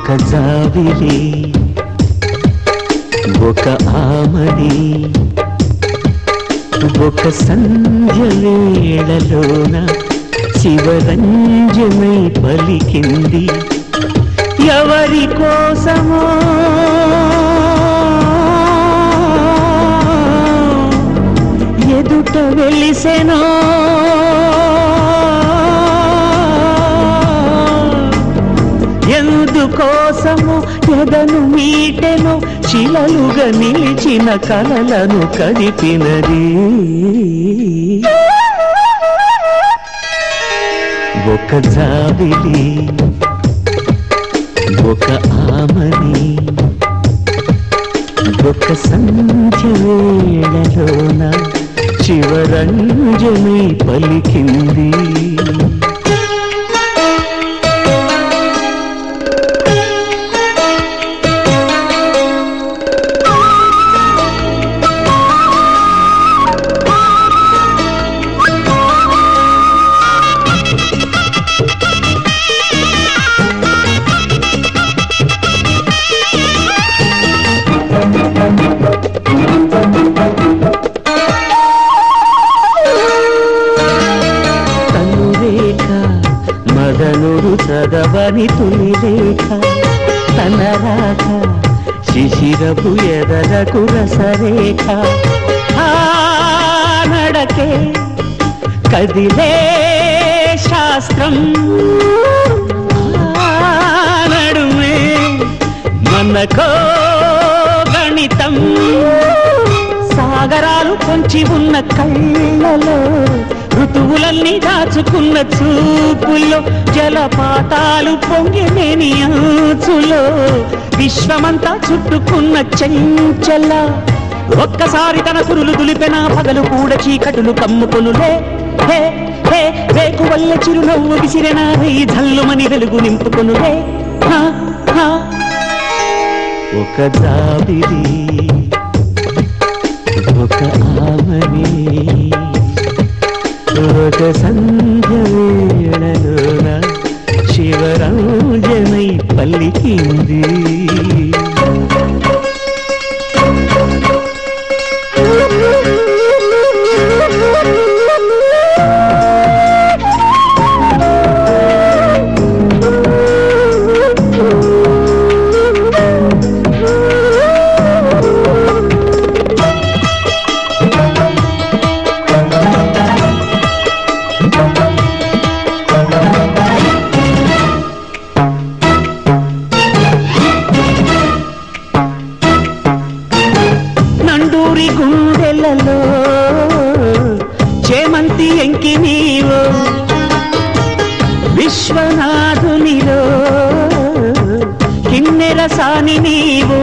ఒక జాబిలి ఒక ఆమని ఒక సంధ్య వేళలోన శివరంజనై పలికింది ఎవరి కోసమో ఎదుట వెలిసెనో ఎందుకోసము ఎదను మీటెను శిలలుగా నిలిచిన కలలను కదిపినది ఒక జాబిలి ఒక ఆమని ఒక సంధ్య వేళలోన శివరంజని పలికింది తనురేఖ మదనుడు చదవని తొలి రేఖ తన రాక శిశిరపు ఎదలకు రసరేఖ ఆ నడకే కదిలే శాస్త్రం ఆ నడుమే మనకో గణితం సాగరాలు పొంచి ఉన్న కళ్ళలో ఋతువులన్నీ దాచుకున్న చూపుల్లో జలపాతాలు పొంగినేని అంచులో విశ్వమంతా చుట్టుకున్న చెంచల ఒక్కసారి తన కురులు దులిపెన పగలు కూడా చీకటులు కమ్ముకొనులే హే హే రేకు వల్ల చిరునవ్వు విసిరెన ఈ జల్లుమని వెలుగు నింపుకొనులే హా, హా. ఒక జాబిలి ఒక ఆమని ఒక సంధ్య వేళలోన శివరాజనై పల్లికింది నండూరి గుండెలలో చేమంతి ఎంకి నీవో విశ్వనాథునిలో కిన్నెర సాని నీవో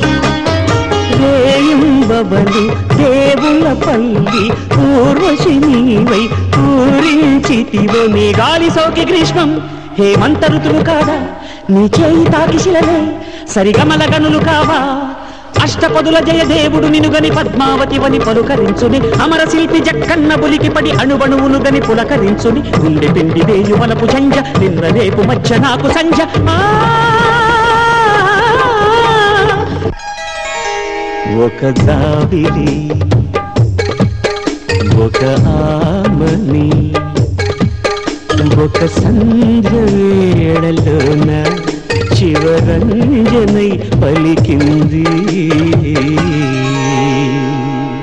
రేయింబవలు దేవుల పల్లి పూర్వశి నీవై పూరించితివో నీ గాలి సోకి గ్రీష్మం హేమంత ఋతువు కాదా నీ చేయి తాకి శిలలే సరిగమల గనులు కావా అష్టపదుల జయ దేవుడు నినుగని పద్మావతి వని పలుకరించుని అమర శిల్పి జక్కన్న బులికి పడి అణువణువును గని పులకరించుని గుండె పిండి వేయు వలపు సంజ నిన్న రేపు మధ్య నాకు సంజ ఆ ఒక జాబిలి ఒక ఆమని ఒక సంధ్య వేళలోన శివరంజనై పలికింది